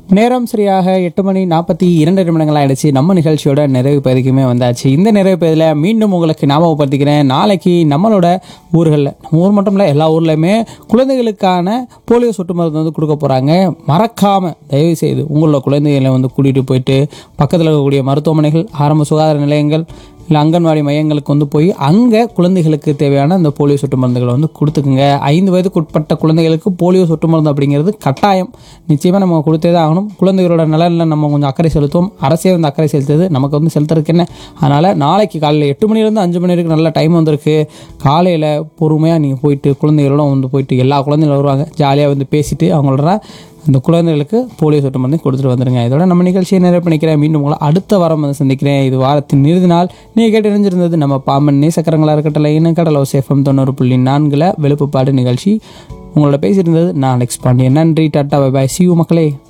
நேரம் சரியாக எட்டு மணி நாற்பத்தி இரண்டு நிமிடங்கள் ஆயிடுச்சு நம்ம நிகழ்ச்சியோட நிறைவு பகுதிக்குமே வந்தாச்சு இந்த நிறைவு பகுதியில் மீண்டும் உங்களுக்கு ஞாபகப்படுத்திக்கிறேன் நாளைக்கு நம்மளோட ஊர்களில் நம்ம ஊர் மட்டும் இல்லை எல்லா ஊர்லேயுமே குழந்தைகளுக்கான போலியோ சொட்டு மருந்து வந்து கொடுக்க போகிறாங்க மறக்காமல் தயவு செய்து உங்களோட குழந்தைகளை வந்து கூட்டிகிட்டு போயிட்டு பக்கத்தில் இருக்கக்கூடிய மருத்துவமனைகள் ஆரம்ப சுகாதார நிலையங்கள் இல்லை அங்கன்வாடி மையங்களுக்கு வந்து போய் அங்கே குழந்தைகளுக்கு தேவையான அந்த போலியோ சொட்டு மருந்துகளை வந்து கொடுத்துக்குங்க ஐந்து வயதுக்கு உட்பட்ட குழந்தைகளுக்கு போலியோ சொட்டு மருந்து அப்படிங்கிறது கட்டாயம் நிச்சயமாக நம்ம கொடுத்தே தான் ஆகணும் குழந்தைகளோட நலனில் நம்ம கொஞ்சம் அக்கறை செலுத்துவோம் அரசே வந்து அக்கறை செலுத்துது நமக்கு வந்து செலுத்துறதுக்கு என்ன அதனால் நாளைக்கு காலையில் எட்டு மணிலேருந்து அஞ்சு மணி வரைக்கும் நல்ல டைம் வந்திருக்கு காலையில் பொறுமையாக நீங்கள் போயிட்டு குழந்தைகளோட வந்து போயிட்டு எல்லா குழந்தைகளும் வருவாங்க ஜாலியாக வந்து பேசிட்டு அவங்களோட அந்த குழந்தைகளுக்கு போலியோ சொட்டு மருந்து கொடுத்துட்டு வந்துருங்க இதோட நம்ம நிகழ்ச்சியை நிறைவு பண்ணிக்கிறேன் மீண்டும் உங்களை அடுத்த வாரம் வந்து சந்திக்கிறேன் இது வாரத்தின் இறுதி நாள் நீங்கள் கேட்டு இணைஞ்சிருந்தது நம்ம பாம்பன் நேசக்கரங்களா இருக்கட்டல இனக்கடலோ சேஃபம் தொண்ணூறு புள்ளி நான்கில் வெளுப்புப்பாடு நிகழ்ச்சி உங்களோட பேசியிருந்தது நான் அலெக்ஸ் பாண்டியன் நன்றி டாட்டா பை பாய் சியூ மக்களே